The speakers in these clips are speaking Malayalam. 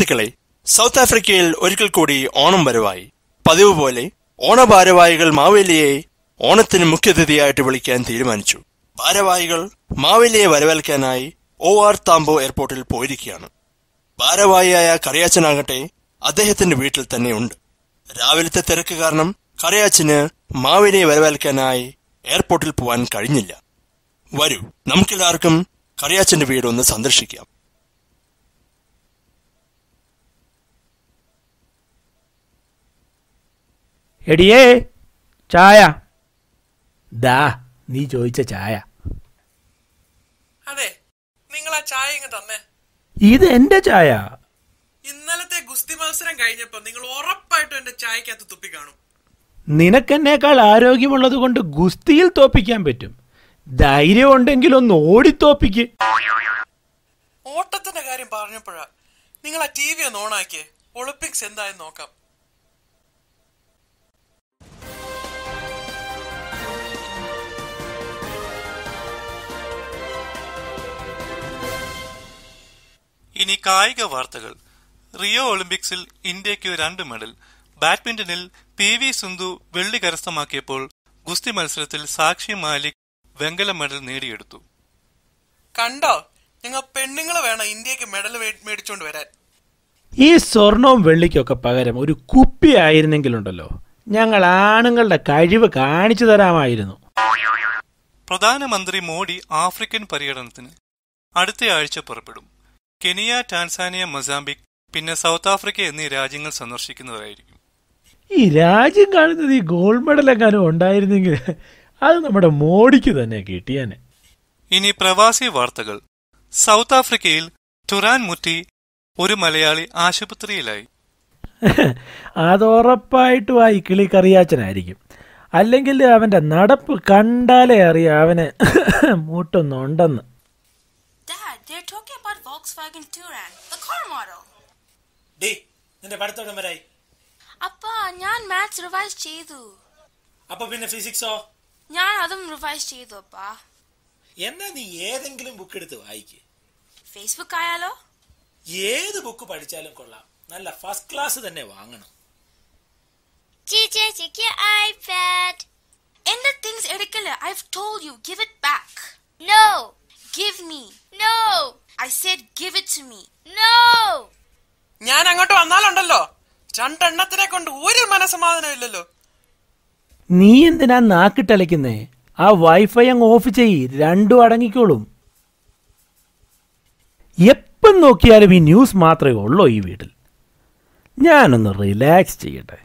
സുഹൃത്തുക്കളെ സൗത്ത് ആഫ്രിക്കയിൽ ഒരിക്കൽ കൂടി ഓണം വരവായി പതിവ് പോലെ ഓണഭാരവാഹികൾ മാവേലിയെ ഓണത്തിന് മുഖ്യതിഥിയായിട്ട് വിളിക്കാൻ തീരുമാനിച്ചു ഭാരവാഹികൾ മാവേലിയെ വരവേൽക്കാനായി ഒ ആർ താംബോ എയർപോർട്ടിൽ പോയിരിക്കുകയാണ് ഭാരവാഹിയായ കറിയാച്ചനാകട്ടെ അദ്ദേഹത്തിന്റെ വീട്ടിൽ തന്നെയുണ്ട് രാവിലത്തെ തിരക്ക് കാരണം കറിയാച്ചന് മാവേലിയെ വരവേൽക്കാനായി എയർപോർട്ടിൽ പോവാൻ കഴിഞ്ഞില്ല വരൂ നമുക്കെല്ലാവർക്കും കറിയാച്ചന്റെ വീട് ഒന്ന് സന്ദർശിക്കാം എടിയേ ചായ ദാ നീ ചോദിച്ച ചായ അതെ നിങ്ങൾ ആ ചായ ഇങ്ങ് തന്നെ ഇത് എന്റെ ചായ ഇന്നലത്തെ ഗുസ്തി മത്സരം കഴിഞ്ഞപ്പോ നിങ്ങൾ ഉറപ്പായിട്ടും എന്റെ ചായക്കകത്ത് തുപ്പി കാണും നിനക്കെന്നേക്കാൾ ആരോഗ്യമുള്ളത് കൊണ്ട് ഗുസ്തിയിൽ തോപ്പിക്കാൻ പറ്റും ധൈര്യം ഉണ്ടെങ്കിൽ ഒന്ന് ഓടിത്തോപ്പിക്ക് ഓട്ടത്തിന്റെ കാര്യം പറഞ്ഞപ്പോഴാ നിങ്ങൾ ആ ടി വി ഒന്ന് ഓണാക്കിയേ ഒളിമ്പിക്സ് എന്തായെന്ന് നോക്കാം ഇനി കായിക വാർത്തകൾ റിയോ ഒളിമ്പിക്സിൽ ഇന്ത്യയ്ക്ക് രണ്ട് മെഡൽ ബാഡ്മിന്റണിൽ പി വി സിന്ധു വെള്ളി കരസ്ഥമാക്കിയപ്പോൾ ഗുസ്തി മത്സരത്തിൽ സാക്ഷി മാലിക് വെങ്കല മെഡൽ നേടിയെടുത്തു കണ്ടോ നിങ്ങൾ പെണ്ണുങ്ങൾ വേണം ഇന്ത്യക്ക് മെഡൽ മേടിച്ചോണ്ട് വരാൻ ഈ സ്വർണവും വെള്ളിക്കൊക്കെ പകരം ഒരു കുപ്പി ആയിരുന്നെങ്കിലുണ്ടല്ലോ ഞങ്ങൾ ആണുങ്ങളുടെ കഴിവ് കാണിച്ചു തരാമായിരുന്നു പ്രധാനമന്ത്രി മോഡി ആഫ്രിക്കൻ പര്യടനത്തിന് അടുത്തയാഴ്ച പുറപ്പെടും കെനിയ ടാൻസാനിയ മൊസാംബിക് പിന്നെ സൗത്ത് ആഫ്രിക്ക എന്നീ രാജ്യങ്ങൾ സന്ദർശിക്കുന്നതായിരിക്കും ഈ രാജ്യം കാണുന്നത് ഈ ഗോൾഡ് മെഡലെങ്ങാനും ഉണ്ടായിരുന്നെങ്കിൽ അത് നമ്മുടെ മോഡിക്ക് തന്നെ കിട്ടിയാനെ ഇനി പ്രവാസി വാർത്തകൾ സൗത്ത് ആഫ്രിക്കയിൽ ടുറാൻ മുറ്റി ഒരു മലയാളി ആശുപത്രിയിലായി അത് ഉറപ്പായിട്ടും ആ ഇക്കിളി കറിയാച്ചനായിരിക്കും അല്ലെങ്കിൽ അവന്റെ നടപ്പ് കണ്ടാലേ അറിയാം അവന് മൂട്ടൊന്നുണ്ടെന്ന് Dad, they're talking about Volkswagen Touran, the car model. ഡേ നിന്റെ പഠിത്തം വരായി അപ്പാ ഞാൻ മാത്സ് റിവൈസ് ചെയ്തു അപ്പൊ പിന്നെ ഫിസിക്സോ ഞാൻ അതും റിവൈസ് ചെയ്തു അപ്പാ എന്നാ നീ ഏതെങ്കിലും ബുക്ക് എടുത്ത് വായിക്ക് ഫേസ്ബുക്ക് ആയാലോ ഏത് ബുക്ക് പഠിച്ചാലും കൊള്ളാം നല്ല ഫസ്റ്റ് ക്ലാസ് തന്നെ വാങ്ങണം Teacher, take your iPad. എന്റെ തിങ്സ് എടുക്കല് I've told you, give it back. No. Give me. No. I said give it to me. No. ഞാൻ അങ്ങോട്ട് വന്നാലുണ്ടല്ലോ രണ്ടെണ്ണത്തിനെ കൊണ്ട് ഒരു മനസമാധാനം ഇല്ലല്ലോ നീ എന്തിനാ നാക്കിട്ടലയ്ക്കുന്നേ ആ വൈഫൈ അങ്ങ് ഓഫ് ചെയ്യ് രണ്ടും അടങ്ങിക്കോളും എപ്പം നോക്കിയാലും ഈ ന്യൂസ് മാത്രമേ ഉള്ളൂ ഈ വീട്ടിൽ ഞാനൊന്ന് റിലാക്സ് ചെയ്യട്ടെ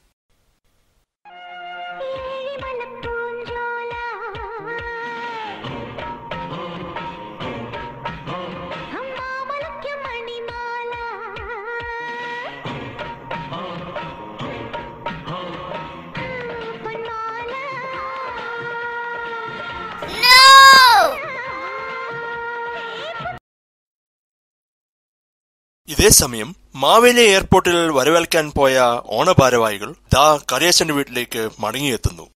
ഇതേ സമയം മാവേലി എയർപോർട്ടിൽ വരവേൽക്കാൻ പോയ ഓണഭാരവാഹികൾ ദാ കറിയാച്ചന്റെ വീട്ടിലേക്ക് മടങ്ങിയെത്തുന്നു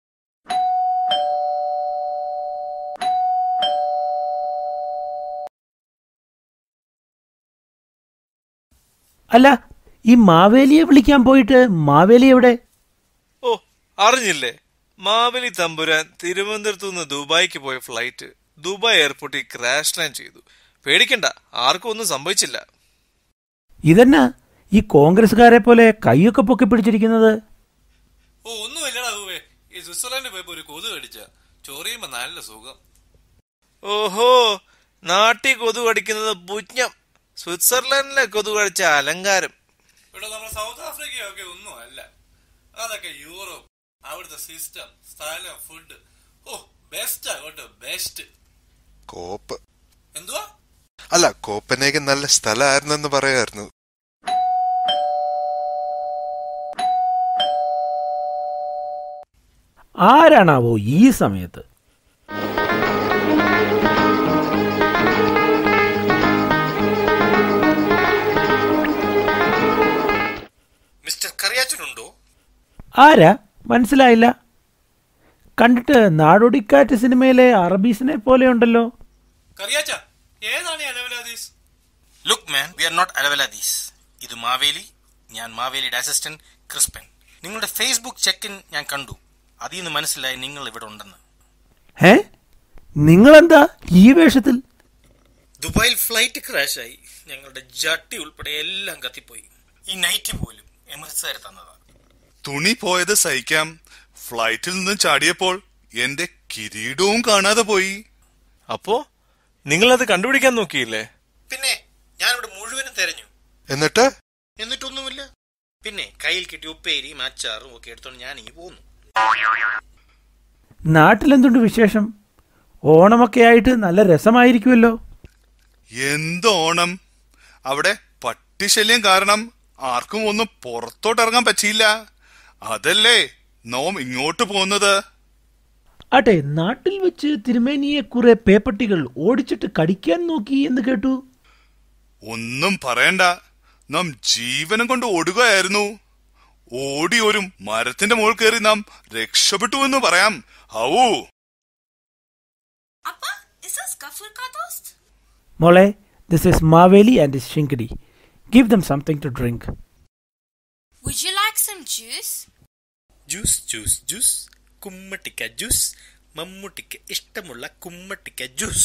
അല്ല ഈ മാവേലിയെ വിളിക്കാൻ പോയിട്ട് മാവേലി എവിടെ ഓ അറിഞ്ഞില്ലേ മാവേലി തമ്പുരാൻ തിരുവനന്തപുരത്തു നിന്ന് ദുബായിക്ക് പോയ ഫ്ലൈറ്റ് ദുബായ് എയർപോർട്ടിൽ ക്രാഷ് ലാൻഡ് ചെയ്തു പേടിക്കണ്ട ആർക്കും ഒന്നും സംഭവിച്ചില്ല ഇതെന്നാ ഈ കോൺഗ്രസ്സുകാരെ പോലെ കൈയൊക്കെ പൊക്കി പിടിച്ചിരിക്കുന്നത് ഓ ഒന്നുമില്ലടാ ദുബേ ഈ സ്വിറ്റ്സർലൻഡ് പോയപ്പോ ഒരു കൊതു കടിച്ച ചൊറിയുമ്പോ നല്ല സുഖം ഓഹോ നാട്ടിൽ കൊതു കടിക്കുന്നത് പുജ്ഞം സ്വിറ്റ്സർലൻഡിലെ കൊതു കടിച്ച അലങ്കാരം ഇവിടെ നമ്മുടെ സൗത്ത് ആഫ്രിക്കയൊക്കെ ഒന്നും അല്ല അതൊക്കെ യൂറോപ്പ് അവിടുത്തെ സിസ്റ്റം സ്ഥലം ഫുഡ് ഓ ബെസ്റ്റ് ആകട്ടെ ബെസ്റ്റ് കോപ്പ് എന്തുവാ അല്ല കോപ്പനേക്ക് നല്ല സ്ഥലമായിരുന്നെന്ന് പറയായിരുന്നു ആരാണാവോ ഈ സമയത്ത് മിസ്റ്റർ കറിയാച്ചനുണ്ടോ ആരാ മനസ്സിലായില്ല കണ്ടിട്ട് നാടോടിക്കാറ്റ് സിനിമയിലെ അറബീസിനെ പോലെ ഉണ്ടല്ലോ കറിയാച്ച ഏതാണ് ഈ അലവലാദീസ് Look, man, we are not Alaveladis. ഇത് മാവേലി ഞാൻ മാവേലിയുടെ അസിസ്റ്റന്റ് ക്രിസ്പൻ നിങ്ങളുടെ ഫേസ്ബുക്ക് ചെക്കിൻ ഞാൻ കണ്ടു അതിൽ നിന്ന് മനസ്സിലായി നിങ്ങൾ ഇവിടെ ഉണ്ടെന്ന് ഏ നിങ്ങളെന്താ ഈ വേഷത്തിൽ ദുബായിൽ ഫ്ലൈറ്റ് ക്രാഷായി ഞങ്ങളുടെ ജട്ടി ഉൾപ്പെടെ എല്ലാം കത്തിപ്പോയി ഈ നൈറ്റ് പോലും എമിറേറ്റ്സുകാർ തന്നതാ തുണി പോയത് സഹിക്കാം ഫ്ലൈറ്റിൽ നിന്ന് ചാടിയപ്പോൾ എന്റെ കിരീടവും കാണാതെ പോയി അപ്പോ നിങ്ങളത് കണ്ടുപിടിക്കാൻ നോക്കിയില്ലേ പിന്നെ ഞാനിവിടെ മുഴുവനും തെരഞ്ഞു എന്നിട്ട് എന്നിട്ടൊന്നുമില്ല പിന്നെ കയ്യിൽ കിട്ടിയ ഉപ്പേരിയും അച്ചാറും ഒക്കെ എടുത്തോണ്ട് ഞാൻ ഇനി പോന്നു നാട്ടിലെന്തുണ്ട് വിശേഷം ഓണമൊക്കെ ആയിട്ട് നല്ല രസമായിരിക്കുമല്ലോ എന്ത് ഓണം അവിടെ പട്ടിശല്യം കാരണം ആർക്കും ഒന്നും പുറത്തോട്ട് ഇറങ്ങാൻ പറ്റിയില്ല അതല്ലേ നോം ഇങ്ങോട്ട് പോകുന്നത് ആട്ടെ നാട്ടിൽ വെച്ച് തിരുമേനിയെ കുറെ പേപ്പട്ടികൾ ഓടിച്ചിട്ട് കടിക്കാൻ നോക്കി എന്ന് കേട്ടു ഒന്നും പറയണ്ട നാം ജീവനം കൊണ്ട് ഓടുകയായിരുന്നു ഓടി ഒരു മരത്തിന്റെ മുകളിൽ കയറി നാം രക്ഷപ്പെട്ടു എന്ന് പറയാം how Appa, is this Gafur ka dost? മോളെ ദിസ് ഇസ് മാവേലി ആൻഡ് ഷിങ്കടി give them something to drink Would you like some juice? Juice juice juice കുമ്മട്ടിക്ക ജ്യൂസ് മമ്മൂട്ടിക്ക് ഇഷ്ടമുള്ള കുമ്മട്ടിക്ക ജ്യൂസ്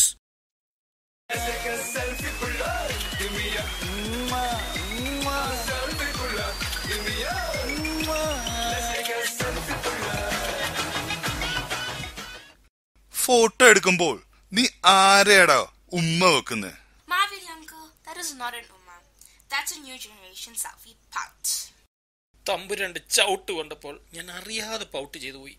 ഫോട്ടോ എടുക്കുമ്പോൾ നീ ആരെയാടാ ഉമ്മ വെക്കുന്നത് Mavili uncle, that is not an umma. That's a new generation selfie pout. തമ്പുരാന്റെ ചവിട്ട് കൊണ്ടപ്പോൾ ഞാൻ അറിയാതെ പൗട്ട് ചെയ്തു പോയി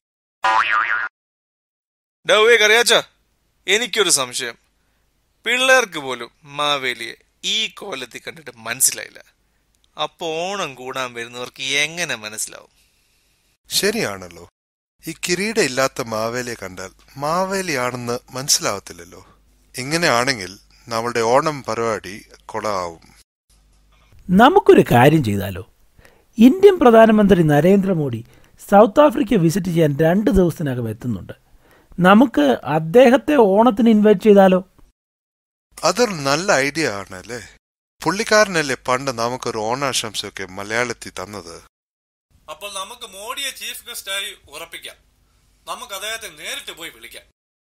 ഡൗവേ കറിയാച്ച എനിക്കൊരു സംശയം പിള്ളേർക്ക് പോലും മാവേലിയെ ഈ കോലത്തിൽ കണ്ടിട്ട് മനസ്സിലായില്ല അപ്പൊ ഓണം കൂടാൻ വരുന്നവർക്ക് എങ്ങനെ മനസ്സിലാവും ശരിയാണല്ലോ ഈ കിരീട ഇല്ലാത്ത മാവേലിയെ കണ്ടാൽ മാവേലിയാണെന്ന് മനസ്സിലാവത്തില്ലല്ലോ ഇങ്ങനെയാണെങ്കിൽ നമ്മളുടെ ഓണം പരിപാടി കൊളാവും നമുക്കൊരു കാര്യം ചെയ്താലോ ഇന്ത്യൻ പ്രധാനമന്ത്രി നരേന്ദ്രമോദി സൗത്ത് ആഫ്രിക്ക വിസിറ്റ് ചെയ്യാൻ രണ്ട് ദിവസത്തിനകം എത്തുന്നുണ്ട് നമുക്ക് അദ്ദേഹത്തെ ഓണത്തിന് ഇൻവൈറ്റ് ചെയ്താലോ അതൊരു നല്ല ഐഡിയ ആണല്ലേ പുള്ളിക്കാരനല്ലേ പണ്ട് നമുക്കൊരു ഓണാശംസയൊക്കെ മലയാളത്തിൽ തന്നത് അപ്പോൾ നമുക്ക് മോഡിയെ ചീഫ് ഗസ്റ്റായി ഉറപ്പിക്കാം നമുക്ക് അദ്ദേഹത്തെ നേരിട്ട് പോയി വിളിക്കാം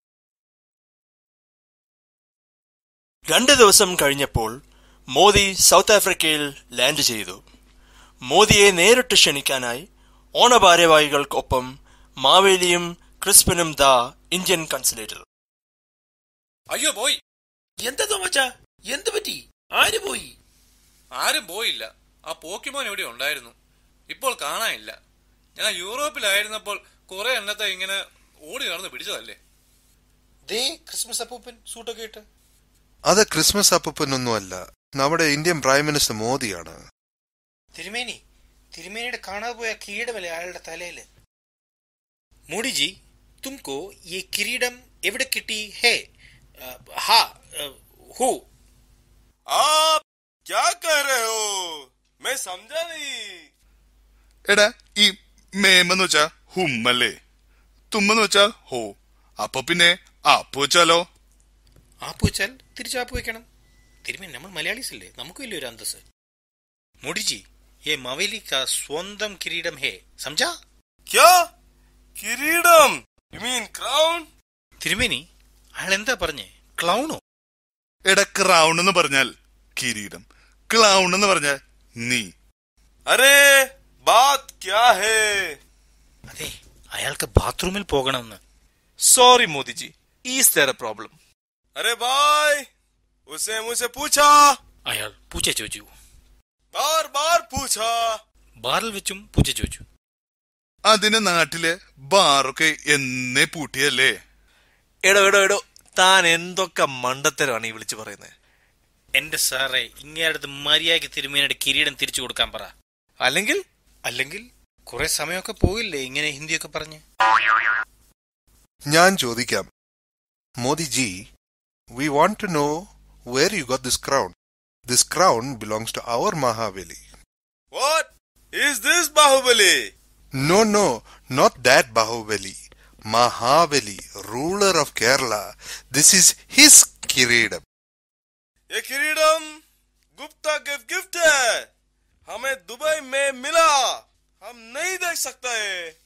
രണ്ട് ദിവസം കഴിഞ്ഞപ്പോൾ മോദി സൗത്ത് ആഫ്രിക്കയിൽ ലാൻഡ് ചെയ്തു മോദിയെ നേരിട്ട് ക്ഷണിക്കാനായി ഓണഭാരവാഹികൾക്കൊപ്പം മാവേലിയും ക്രിസ്പനും ദ ഇന്ത്യൻ കൺസുലേറ്റർ അയ്യോ പോയി എന്താ തോമച്ചാ എന്ത് പറ്റി ആര് പോയി ആരും പോയില്ല ആ പോക്കിമോൻ ഇവിടെ ഉണ്ടായിരുന്നു ഇപ്പോൾ കാണാനില്ല ഞാൻ യൂറോപ്പിലായിരുന്നപ്പോൾ കുറെ എണ്ണത്തെ ഇങ്ങനെ ഓടി നടന്ന് പിടിച്ചതല്ലേ ദേ ക്രിസ്മസ് അപ്പൂപ്പൻ സൂട്ടൊക്കെ ഇട്ട് അത് ക്രിസ്മസ് അപ്പനൊന്നുമല്ല നമ്മുടെ ഇന്ത്യൻ പ്രൈം മിനിസ്റ്റർ മോദിയാണ് തിരുമേനി തിരുമേനിയുടെ കാണാതെ പോയ കിരീടമല്ലേ അയാളുടെ തലയില് മോഡിജി തുംകോ ഈ കിരീടം എവിടെ കിട്ടി ഹേ ആ, ഹാ ആ, ഹൂ आप क्या कर रहे हो मैं समझा नहीं എടാ ഈ മേമെന്ന് വെച്ചാ ഹുമ്മല്ലേ തുമ്മെന്ന് വെച്ചാ ഹോ അപ്പൊ പിന്നെ ആപ്പ് വെച്ചാലോ ആപ്പ് വെച്ചാൽ തിരിച്ചാപ്പ് വെക്കണം തിരുമേനി നമ്മൾ മലയാളീസ് അല്ലേ നമുക്ക് വലിയ ഒരു അന്തസ് മോഡിജി ഏ മവേലി കാ സ്വന്തം കിരീടം ഹേ സംജാ क्या किरीടം यू मीन क्राउन തിരുമേനി അയാൾ എന്താ പറഞ്ഞേ ക്ലൗണോ എടാ ക്രൗൺ എന്ന് പറഞ്ഞാൽ കിരീടം ക്ലൗൺ എന്ന് പറഞ്ഞാൽ നീ अरे बात क्या है അതെ അയാൾക്ക് ബാത്റൂമിൽ പോകണമെന്ന് sorry Modi ji is there a problem अरे भाई उसे मुझसे पूछा അയാൾ പൂച്ച ചോദിച്ചു बार बार पूछा ബാറിൽ വെച്ചും പൂച്ച ചോദിച്ചു അതിന് നാട്ടിലെ ബാറൊക്കെ എന്നേ പൂട്ടിയല്ലേ എടോ എടോ എടോ താൻ എന്തൊക്കെ മണ്ടത്തരമാണ് ഈ വിളിച്ചു പറയുന്നത് എന്റെ സാറേ ഇങ്ങേടത്ത് മര്യാദയ്ക്ക് തിരുമേനിയുടെ കിരീടം തിരിച്ചു കൊടുക്കാൻ പറ അല്ലെങ്കിൽ അല്ലെങ്കിൽ കുറെ സമയമൊക്കെ പോയില്ലേ ഇങ്ങനെ ഹിന്ദിയൊക്കെ പറഞ്ഞ് ഞാൻ ചോദിക്കാം Modiji we want to know where you got this crown this crown belongs to our Mahabali What is this Bahubali? No, no, not that Bahubali. Mahabali, ruler of Kerala. This is his Kiridam. ये किरीടം गुप्ता गिफ्ट गिफ्ट है हमें दुबई में मिला हम नहीं देख सकते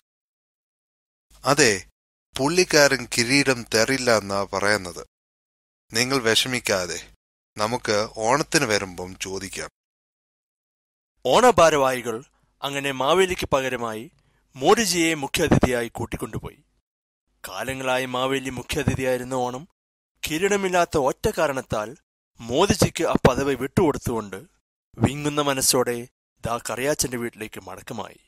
അതെ പുള്ളിക്കാരൻ കിരീടം തരില്ല എന്നാ പറയുന്നത് നിങ്ങൾ വിഷമിക്കാതെ നമുക്ക് ഓണത്തിന് വരുമ്പം ചോദിക്കാം ഓണഭാരവാഹികൾ അങ്ങനെ മാവേലിക്ക് പകരമായി മോഡിജിയെ മുഖ്യാതിഥിയായി കൂട്ടിക്കൊണ്ടുപോയി കാലങ്ങളായി മാവേലി മുഖ്യാതിഥിയായിരുന്ന ഓണം കിരീടമില്ലാത്ത ഒറ്റ കാരണത്താൽ മോദിജിക്ക് ആ പദവി വിട്ടുകൊടുത്തുകൊണ്ട് വിങ്ങുന്ന മനസ്സോടെ ദാ കറിയാച്ചന്റെ വീട്ടിലേക്ക് മടക്കമായി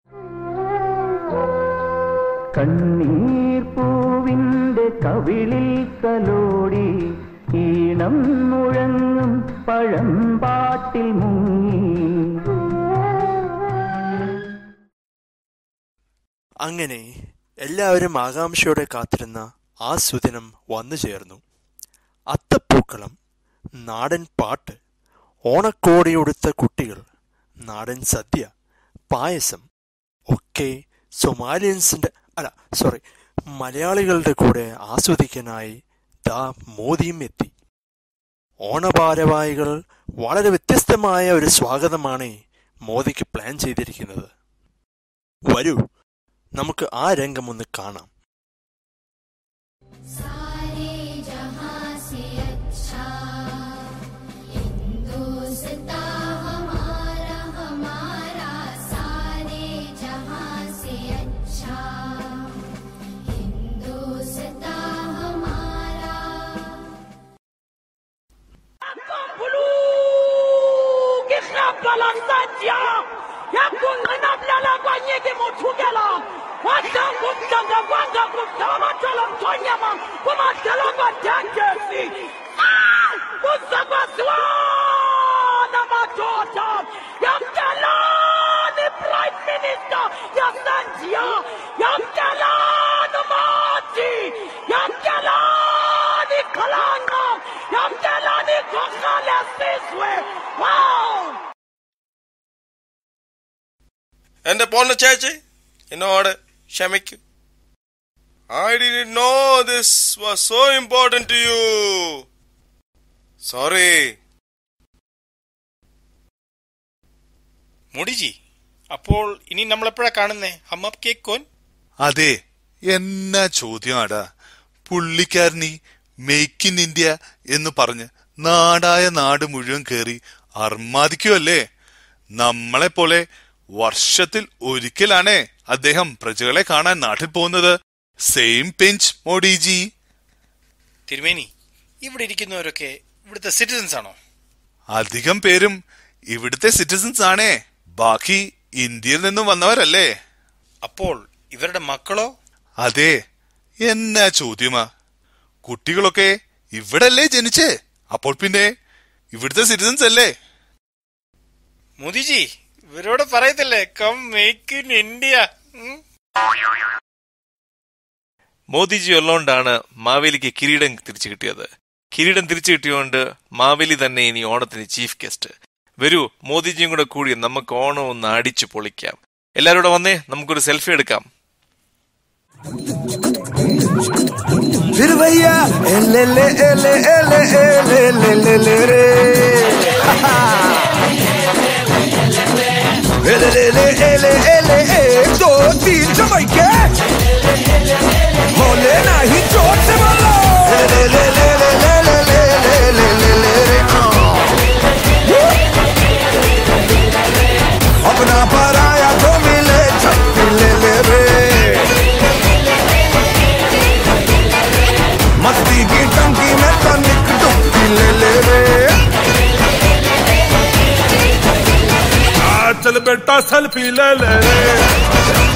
കണ്ണീർ പൂവിന്റെ കവിളിൽ തലോടി ഈണം മുഴങ്ങും പഴമ്പാട്ടിൽ മുങ്ങി അങ്ങനെ എല്ലാവരും ആകാംക്ഷയോടെ കാത്തിരുന്ന ആ സുദിനം വന്നു ചേർന്നു അത്തപ്പൂക്കളം നാടൻ പാട്ട് ഓണക്കോടിയൊടുത്ത കുട്ടികൾ നാടൻ സദ്യ പായസം ഒക്കെ സൊമാലിയൻസിന്റെ അല്ല സോറി മലയാളികളുടെ കൂടെ ആസ്വദിക്കാനായി ദാ മോദിയും എത്തി ഓണഭാരവാഹികൾ വളരെ വ്യത്യസ്തമായ ഒരു സ്വാഗതമാണ് മോദിക്ക് പ്ലാൻ ചെയ്തിരിക്കുന്നത് വരൂ നമുക്ക് ആ രംഗം ഒന്ന് കാണാം सारे जहां से अच्छा हिंदुस्ता हमारा हमारा सारे जहां से अच्छा हिंदुस्ता हमारा ngihlabhalantatya yakunqinabulala kwanyeke mothukela wahlangumdanga kwanga kudabathala mthonyama kumadlala kwadangesi kuza kwaziwana madoda yamkelani prime minister yasandiya yamkelani mati yamkelani khalanga yamkelani gokhale siswe wow എന്റെ പൊന്ന ചേച്ചി എന്നോട് ക്ഷമിക്കൂ ഐ ഡി know this was so important to you sorry Modiji അപ്പോൾ ഇനി നമ്മളെപ്പോഴാ കാണുന്നേ ഹം അപ് കേക്ക് കോൻ അതെ എന്നാ ചോദ്യമാടാ പുള്ളിക്കാരനീ മെയ്ക്ക് ഇൻ ഇന്ത്യ എന്ന് പറഞ്ഞ് നാടായ നാട് മുഴുവൻ കേറി അർമാദിക്കുമല്ലേ നമ്മളെപ്പോലെ വർഷത്തിൽ ഒരിക്കലാണേ അദ്ദേഹം പ്രജകളെ കാണാൻ നാട്ടിൽ പോകുന്നത് സെയിം പെഞ്ച് മോഡിജി തിരുമേനി ഇവിടെ ഇരിക്കുന്നവരൊക്കെ ഇവിടുത്തെ സിറ്റിസൺസ് ആണോ അധികം പേരും ഇവിടുത്തെ സിറ്റിസൺസ് ആണേ ബാക്കി ഇന്ത്യയിൽ നിന്നും വന്നവരല്ലേ അപ്പോൾ ഇവരുടെ മക്കളോ അതെ എന്നാ ചോദ്യമാ കുട്ടികളൊക്കെ ഇവിടല്ലേ ജനിച്ചേ അപ്പോൾ പിന്നെ ഇവിടുത്തെ സിറ്റിസൺസ് അല്ലേ മോദിജി ഇവരോട് പറയത്തില്ലേ കം മേക്ക് ഇൻ ഇന്ത്യ ഉം? മോദിജി ഉള്ളതുകൊണ്ടാണ് മാവേലിക്ക് കിരീടം തിരിച്ചു കിട്ടിയത് കിരീടം തിരിച്ചു കിട്ടിയോണ്ട് മാവേലി തന്നെ ഇനി ഓണത്തിന് ചീഫ് ഗസ്റ്റ് വരൂ മോദിജിയും കൂടെ കൂടി നമുക്ക് ഓണം ഒന്ന് അടിച്ചു പൊളിക്കാം എല്ലാവരും കൂടെ വന്നേ നമുക്കൊരു സെൽഫി എടുക്കാം फिर भैया ले ले ले ले ले ले ले ले ले रे ले ले ले ले ले ले एक दो तीन जमाइके बोले नहीं जोर से बोलो ले ले ले ले ले ले ले ले ले ले ले रे अपना पराया तो मिले छत्ती ले ले रे मस्ती की टंकी में तनिक डुबकी ले ले रे आ, चल बेटा सेल्फी ले ले रे